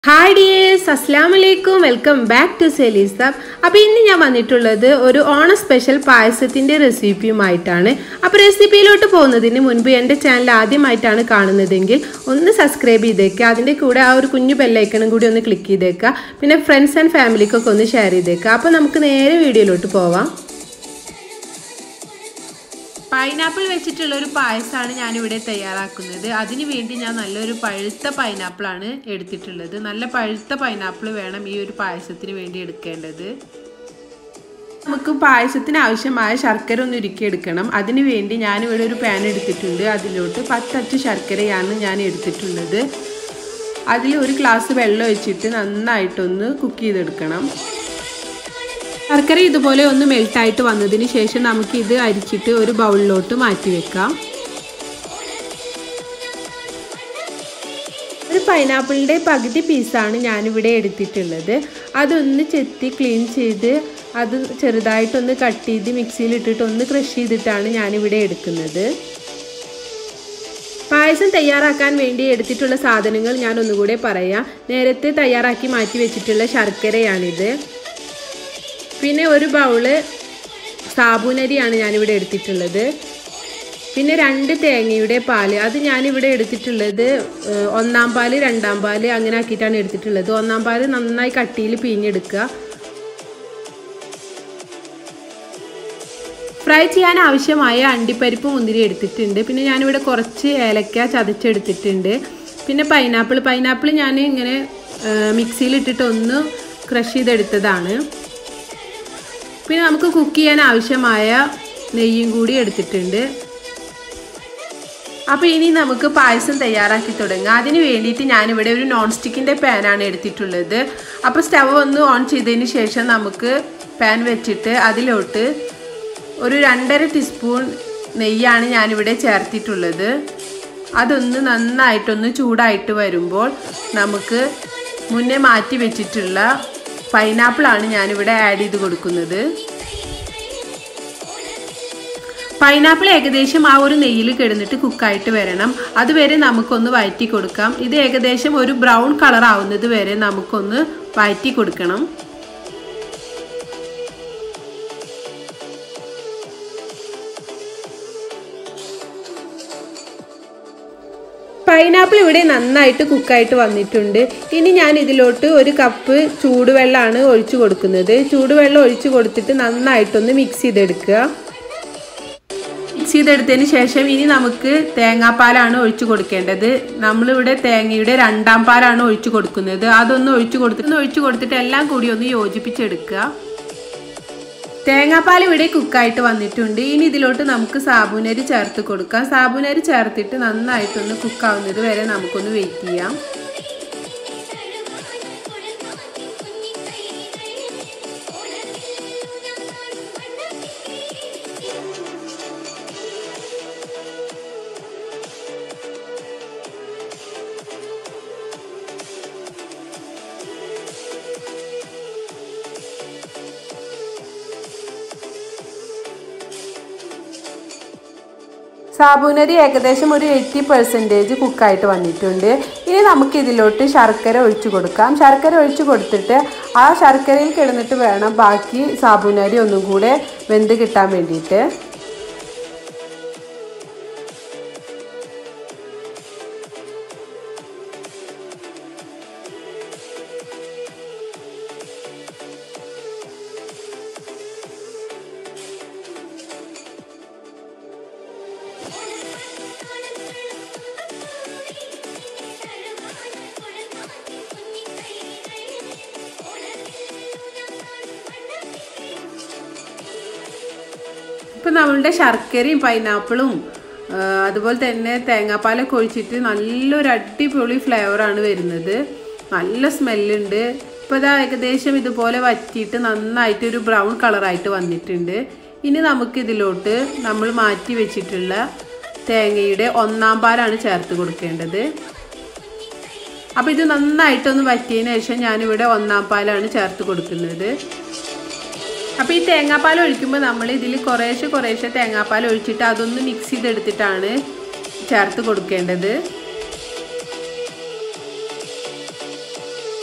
hi dears അസ്സാം വലൈക്കും welcome back to സെലീസ് ദാബ് അപ്പോൾ ഇന്ന് ഞാൻ വന്നിട്ടുള്ളത് ഒരു ഓണ സ്പെഷ്യൽ പായസത്തിൻ്റെ റെസിപ്പിയുമായിട്ടാണ് അപ്പോൾ റെസിപ്പിയിലോട്ട് പോകുന്നതിന് മുൻപ് എൻ്റെ ചാനൽ ആദ്യമായിട്ടാണ് കാണുന്നതെങ്കിൽ ഒന്ന് സബ്സ്ക്രൈബ് ചെയ്തേക്കുക അതിൻ്റെ കൂടെ ആ ഒരു കുഞ്ഞു ബെല്ലൈക്കണും കൂടി ഒന്ന് ക്ലിക്ക് ചെയ്തേക്കുക പിന്നെ ഫ്രണ്ട്സ് ആൻഡ് ഫാമിലിക്കൊക്കെ ഒന്ന് ഷെയർ ചെയ്തേക്കുക അപ്പോൾ നമുക്ക് നേരെ വീഡിയോയിലോട്ട് പോവാം പൈനാപ്പിൾ വെച്ചിട്ടുള്ള ഒരു പായസമാണ് ഞാനിവിടെ തയ്യാറാക്കുന്നത് അതിന് വേണ്ടി ഞാൻ നല്ലൊരു പഴുത്ത പൈനാപ്പിളാണ് എടുത്തിട്ടുള്ളത് നല്ല പഴുത്ത പൈനാപ്പിൾ വേണം ഈ ഒരു പായസത്തിന് വേണ്ടി എടുക്കേണ്ടത് നമുക്ക് പായസത്തിന് ആവശ്യമായ ശർക്കര ഒന്ന് ഉരുക്കിയെടുക്കണം അതിന് വേണ്ടി ഞാനിവിടെ ഒരു പാൻ എടുത്തിട്ടുണ്ട് അതിലോട്ട് പത്തച്ച് ശർക്കരയാണ് ഞാൻ എടുത്തിട്ടുള്ളത് അതിൽ ഒരു ഗ്ലാസ് വെള്ളം ഒഴിച്ചിട്ട് നന്നായിട്ടൊന്ന് കുക്ക് ചെയ്തെടുക്കണം ശർക്കര ഇതുപോലെ ഒന്ന് മെൽട്ടായിട്ട് വന്നതിന് ശേഷം നമുക്ക് ഇത് അരിച്ചിട്ട് ഒരു ബൗളിലോട്ട് മാറ്റി വെക്കാം ഒരു പൈനാപ്പിളിൻ്റെ പകുതി പീസാണ് ഞാനിവിടെ എടുത്തിട്ടുള്ളത് അതൊന്ന് ചെത്തി ക്ലീൻ ചെയ്ത് അത് ചെറുതായിട്ടൊന്ന് കട്ട് ചെയ്ത് മിക്സിയിൽ ഇട്ടിട്ട് ഒന്ന് ക്രഷ് ചെയ്തിട്ടാണ് ഞാനിവിടെ എടുക്കുന്നത് പായസം തയ്യാറാക്കാൻ വേണ്ടി എടുത്തിട്ടുള്ള സാധനങ്ങൾ ഞാൻ ഒന്നുകൂടെ പറയാം നേരത്തെ തയ്യാറാക്കി മാറ്റി വെച്ചിട്ടുള്ള ശർക്കരയാണിത് പിന്നെ ഒരു ബൗള് സാബൂനരിയാണ് ഞാനിവിടെ എടുത്തിട്ടുള്ളത് പിന്നെ രണ്ട് തേങ്ങയുടെ പാല് അത് ഞാനിവിടെ എടുത്തിട്ടുള്ളത് ഒന്നാം പാല് രണ്ടാം പാല് അങ്ങനെ ആക്കിയിട്ടാണ് എടുത്തിട്ടുള്ളത് ഒന്നാം പാല് നന്നായി കട്ടിയിൽ പിഴിഞ്ഞെടുക്കുക ഫ്രൈ ചെയ്യാൻ ആവശ്യമായ അണ്ടിപ്പരിപ്പ് മുന്തിരി എടുത്തിട്ടുണ്ട് പിന്നെ ഞാനിവിടെ കുറച്ച് ഏലക്ക ചതച്ചെടുത്തിട്ടുണ്ട് പിന്നെ പൈനാപ്പിൾ പൈനാപ്പിൾ ഞാൻ ഇങ്ങനെ മിക്സിയിലിട്ടിട്ട് ഒന്ന് ക്രഷ് ചെയ്തെടുത്തതാണ് പിന്നെ നമുക്ക് കുക്ക് ചെയ്യാൻ ആവശ്യമായ നെയ്യും കൂടി എടുത്തിട്ടുണ്ട് അപ്പോൾ ഇനി നമുക്ക് പായസം തയ്യാറാക്കി തുടങ്ങാം അതിന് വേണ്ടിയിട്ട് ഞാനിവിടെ ഒരു നോൺ സ്റ്റിക്കിൻ്റെ പാനാണ് എടുത്തിട്ടുള്ളത് അപ്പോൾ സ്റ്റവ് ഒന്ന് ഓൺ ചെയ്തതിന് ശേഷം നമുക്ക് പാൻ വെച്ചിട്ട് അതിലോട്ട് ഒരു രണ്ടര ടീസ്പൂൺ നെയ്യാണ് ഞാനിവിടെ ചേർത്തിട്ടുള്ളത് അതൊന്ന് നന്നായിട്ടൊന്ന് ചൂടായിട്ട് വരുമ്പോൾ നമുക്ക് മുന്നേ മാറ്റി വെച്ചിട്ടുള്ള പൈനാപ്പിളാണ് ഞാനിവിടെ ആഡ് ചെയ്ത് കൊടുക്കുന്നത് പൈനാപ്പിൾ ഏകദേശം ആ ഒരു നെയ്യിൽ കിടന്നിട്ട് കുക്കായിട്ട് വരണം അതുവരെ നമുക്കൊന്ന് വഴറ്റി കൊടുക്കാം ഇത് ഏകദേശം ഒരു ബ്രൗൺ കളർ ആവുന്നത് വരെ നമുക്കൊന്ന് വഴറ്റി കൊടുക്കണം പൈനാപ്പിൾ ഇവിടെ നന്നായിട്ട് കുക്കായിട്ട് വന്നിട്ടുണ്ട് ഇനി ഞാൻ ഇതിലോട്ട് ഒരു കപ്പ് ചൂടുവെള്ളമാണ് ഒഴിച്ചു കൊടുക്കുന്നത് ചൂടുവെള്ളം ഒഴിച്ചു കൊടുത്തിട്ട് നന്നായിട്ടൊന്ന് മിക്സ് ചെയ്തെടുക്കുക മിക്സ് ചെയ്തെടുത്തതിന് ശേഷം ഇനി നമുക്ക് തേങ്ങാപ്പാലാണ് ഒഴിച്ചു കൊടുക്കേണ്ടത് നമ്മളിവിടെ തേങ്ങയുടെ രണ്ടാം പാലാണ് ഒഴിച്ചു കൊടുക്കുന്നത് അതൊന്ന് ഒഴിച്ചു കൊടുത്തിട്ട് ഒഴിച്ചു കൊടുത്തിട്ട് എല്ലാം കൂടി ഒന്ന് യോജിപ്പിച്ചെടുക്കുക തേങ്ങാപ്പാൽ ഇവിടെ കുക്കായിട്ട് വന്നിട്ടുണ്ട് ഇനി ഇതിലോട്ട് നമുക്ക് സാബുനരി ചേർത്ത് കൊടുക്കാം സാബുനരി ചേർത്തിട്ട് നന്നായിട്ടൊന്ന് കുക്കാവുന്നത് വരെ നമുക്കൊന്ന് വെയിറ്റ് ചെയ്യാം സാബൂനരി ഏകദേശം ഒരു എയ്റ്റി പെർസെൻറ്റേജ് കുക്കായിട്ട് വന്നിട്ടുണ്ട് ഇനി നമുക്ക് ഇതിലോട്ട് ശർക്കര ഒഴിച്ചു കൊടുക്കാം ശർക്കര ഒഴിച്ചു കൊടുത്തിട്ട് ആ ശർക്കരയിൽ കിടന്നിട്ട് വേണം ബാക്കി സാബൂനരി ഒന്നും കൂടെ വെന്ത് കിട്ടാൻ വേണ്ടിയിട്ട് ഇപ്പം നമ്മളുടെ ശർക്കരയും പൈനാപ്പിളും അതുപോലെ തന്നെ തേങ്ങാപ്പാലൊക്കെ ഒഴിച്ചിട്ട് നല്ലൊരു അടിപൊളി ഫ്ലേവറാണ് വരുന്നത് നല്ല സ്മെല്ലുണ്ട് ഇപ്പോൾ ഇതാ ഏകദേശം ഇതുപോലെ വറ്റിയിട്ട് നന്നായിട്ട് ഒരു ബ്രൗൺ കളറായിട്ട് വന്നിട്ടുണ്ട് ഇനി നമുക്ക് ഇതിലോട്ട് നമ്മൾ മാറ്റി വെച്ചിട്ടുള്ള തേങ്ങയുടെ ഒന്നാം പാലാണ് ചേർത്ത് കൊടുക്കേണ്ടത് അപ്പോൾ ഇത് നന്നായിട്ടൊന്ന് വറ്റിയതിന് ശേഷം ഞാനിവിടെ ഒന്നാം പാലാണ് ചേർത്ത് കൊടുക്കുന്നത് അപ്പോൾ ഈ തേങ്ങാപ്പാൽ ഒഴിക്കുമ്പോൾ നമ്മൾ ഇതിൽ കുറേശ്ശെ കുറേശ്ശെ തേങ്ങാപ്പാൽ ഒഴിച്ചിട്ട് അതൊന്ന് മിക്സ് ചെയ്തെടുത്തിട്ടാണ് ചേർത്ത് കൊടുക്കേണ്ടത്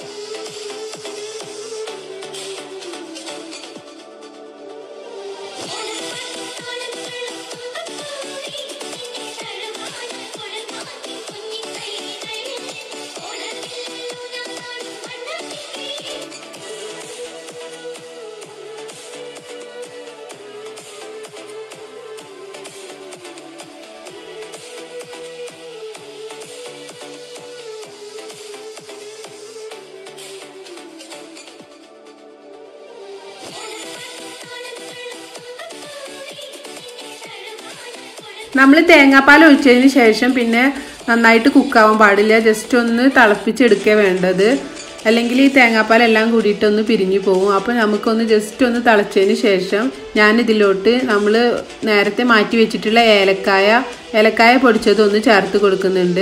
നമ്മൾ തേങ്ങാപ്പാൽ ഒഴിച്ചതിന് ശേഷം പിന്നെ നന്നായിട്ട് കുക്കാവാൻ പാടില്ല ജസ്റ്റ് ഒന്ന് തിളപ്പിച്ചെടുക്കുക വേണ്ടത് അല്ലെങ്കിൽ ഈ തേങ്ങാപ്പാൽ എല്ലാം കൂടിയിട്ടൊന്ന് പിരിഞ്ഞു പോകും അപ്പോൾ നമുക്കൊന്ന് ജസ്റ്റ് ഒന്ന് തിളച്ചതിന് ശേഷം ഞാൻ ഇതിലോട്ട് നമ്മൾ നേരത്തെ മാറ്റി വെച്ചിട്ടുള്ള ഏലക്കായ ഏലക്കായ പൊടിച്ചതൊന്ന് ചേർത്ത് കൊടുക്കുന്നുണ്ട്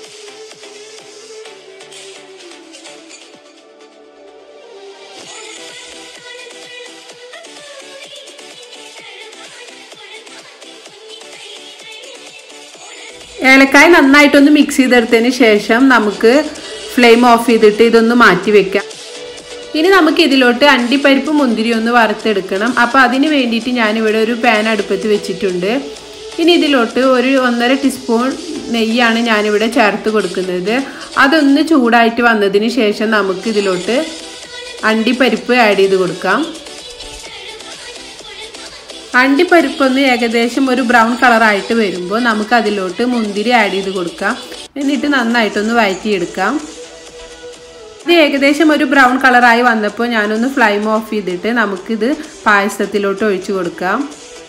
ഏലക്കായ നന്നായിട്ടൊന്ന് മിക്സ് ചെയ്തെടുത്തതിന് ശേഷം നമുക്ക് ഫ്ലെയിം ഓഫ് ചെയ്തിട്ട് ഇതൊന്ന് മാറ്റി വെക്കാം ഇനി നമുക്ക് ഇതിലോട്ട് അണ്ടിപ്പരിപ്പ് മുന്തിരി ഒന്ന് വറുത്തെടുക്കണം അപ്പോൾ അതിന് വേണ്ടിയിട്ട് ഞാനിവിടെ ഒരു പാൻ അടുപ്പത്ത് വെച്ചിട്ടുണ്ട് ഇനി ഇതിലോട്ട് ഒരു ഒന്നര ടീസ്പൂൺ നെയ്യാണ് ഞാനിവിടെ ചേർത്ത് കൊടുക്കുന്നത് അതൊന്ന് ചൂടായിട്ട് വന്നതിന് ശേഷം നമുക്ക് ഇതിലോട്ട് അണ്ടിപ്പരിപ്പ് ആഡ് ചെയ്ത് കൊടുക്കാം അണ്ടിപ്പരിപ്പൊന്ന് ഏകദേശം ഒരു ബ്രൗൺ കളറായിട്ട് വരുമ്പോൾ നമുക്ക് അതിലോട്ട് മുന്തിരി ആഡ് ചെയ്ത് കൊടുക്കാം എന്നിട്ട് നന്നായിട്ടൊന്ന് വഴറ്റിയെടുക്കാം ഇത് ഏകദേശം ഒരു ബ്രൗൺ കളറായി വന്നപ്പോൾ ഞാനൊന്ന് ഫ്ലെയിം ഓഫ് ചെയ്തിട്ട് നമുക്കിത് പായസത്തിലോട്ട് ഒഴിച്ചു കൊടുക്കാം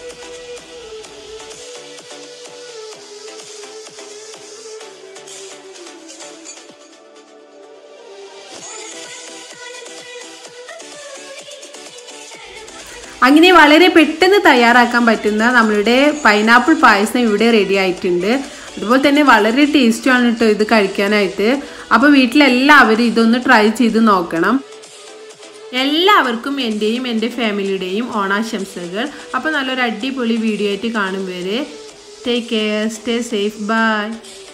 അങ്ങനെ വളരെ പെട്ടെന്ന് തയ്യാറാക്കാൻ പറ്റുന്ന നമ്മളുടെ പൈനാപ്പിൾ പായസം ഇവിടെ റെഡി ആയിട്ടുണ്ട് അതുപോലെ തന്നെ വളരെ ടേസ്റ്റുമാണ് കേട്ടോ ഇത് കഴിക്കാനായിട്ട് അപ്പോൾ വീട്ടിലെല്ലാവരും ഇതൊന്ന് ട്രൈ ചെയ്ത് നോക്കണം എല്ലാവർക്കും എൻ്റെയും എൻ്റെ ഫാമിലിയുടെയും ഓണാശംസകൾ അപ്പോൾ നല്ലൊരു അടിപൊളി വീഡിയോ ആയിട്ട് കാണും വരെ take care stay safe by